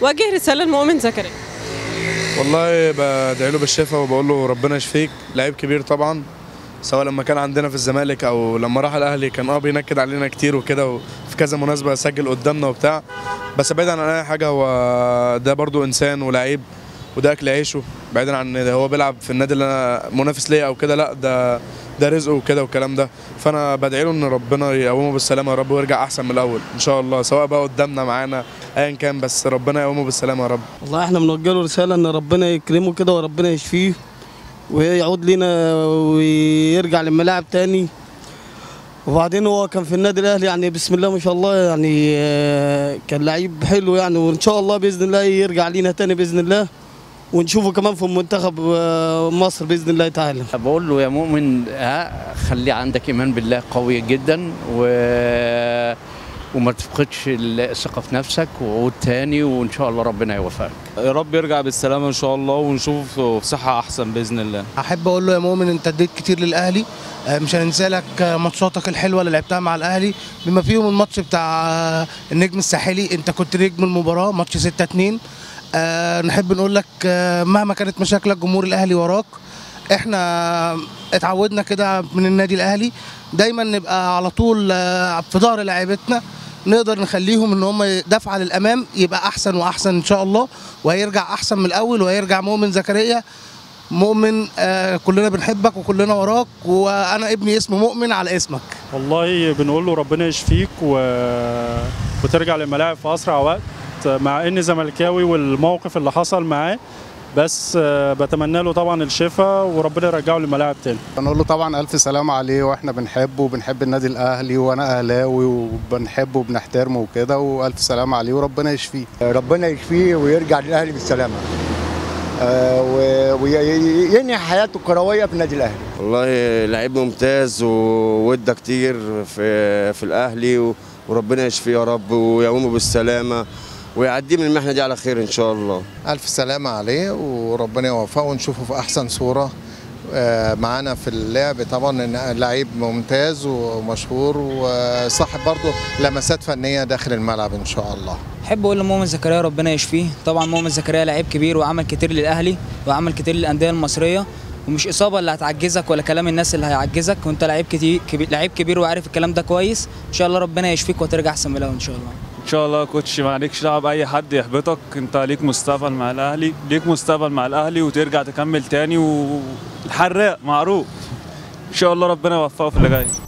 وجه رساله لمؤمن زكريا والله بدعي له بالشفاء وبقول له ربنا يشفيك لعيب كبير طبعا سواء لما كان عندنا في الزمالك او لما راح الاهلي كان اه بينكد علينا كتير وكده وفي كذا مناسبه سجل قدامنا وبتاع بس بعيدا عن اي حاجه هو ده برضو انسان ولعيب وده اكل عيشه بعيدا عن إن هو بيلعب في النادي اللي انا منافس ليا او كده لا ده ده رزقه وكده والكلام ده فانا بدعي له ان ربنا يقومه بالسلامه يا رب ويرجع احسن من الاول ان شاء الله سواء بقى قدامنا معانا ايا كان بس ربنا يقومه بالسلامه يا رب والله احنا بنوجه له رساله ان ربنا يكرمه كده وربنا يشفيه ويعود لنا ويرجع للملاعب تاني وبعدين هو كان في النادي الاهلي يعني بسم الله ما شاء الله يعني آه، كان لعيب حلو يعني وان شاء الله باذن الله يرجع لينا تاني باذن الله ونشوفه كمان في منتخب آه، مصر باذن الله تعالى بقول له يا مؤمن ها خلي عندك ايمان بالله قوي جدا و وما تفقدش الثقه في نفسك وعود تاني وان شاء الله ربنا يوفقك يا رب يرجع بالسلامه ان شاء الله ونشوفه في صحه احسن باذن الله احب اقول له يا مؤمن انت اديت كتير للاهلي آه، مش هننسى لك آه، ماتشاتك الحلوه اللي لعبتها مع الاهلي بما فيهم الماتش بتاع آه، النجم الساحلي انت كنت نجم المباراه ماتش 6 2 آه نحب نقول لك آه مهما كانت مشاكلك جمهور الاهلي وراك احنا اتعودنا كده من النادي الاهلي دايما نبقى على طول آه، في ظهر لاعيبتنا نقدر نخليهم ان هم دفعه للامام يبقى احسن واحسن ان شاء الله وهيرجع احسن من الاول وهيرجع مؤمن زكريا مؤمن آه كلنا بنحبك وكلنا وراك وانا ابني اسمه مؤمن على اسمك والله بنقول له ربنا يشفيك و... وترجع للملاعب في اسرع وقت مع اني زملكاوي والموقف اللي حصل معاه بس آه، بتمنى له طبعا الشفاء وربنا يرجعه للملاعب تاني بنقول له طبعا الف سلام عليه واحنا بنحبه وبنحب النادي الاهلي وانا اهلاوي وبنحبه وبنحترمه وكده والف سلام عليه وربنا يشفيه ربنا يشفيه ويرجع للاهلي بالسلامه آه، و- وينهي حياته الكرويه في النادي الاهلي والله لعيب ممتاز وودى كتير في في الاهلي و- وربنا يشفيه يا رب ويقومه بالسلامه ويعديه من المحنه دي على خير ان شاء الله ألف سلامة عليه وربنا يوفقه ونشوفه في أحسن صورة آه، معانا في اللعب طبعا إن لعيب ممتاز ومشهور وصاحب برضه لمسات فنية داخل الملعب إن شاء الله احب اقول لمؤمن زكريا ربنا يشفيه طبعا مؤمن زكريا لعيب كبير وعمل كتير للاهلي وعمل كتير للانديه المصريه ومش اصابه اللي هتعجزك ولا كلام الناس اللي هيعجزك وانت لعيب كتير كبير لعيب كبير وعارف الكلام ده كويس ان شاء الله ربنا يشفيك وترجع احسن من الاول ان شاء الله ان شاء الله يا كوتش ما عليكش دعوه باي حد يحبطك انت ليك مستقبل مع الاهلي ليك مستقبل مع الاهلي وترجع تكمل تاني والحراق معروف ان شاء الله ربنا يوفقه في اللي جاي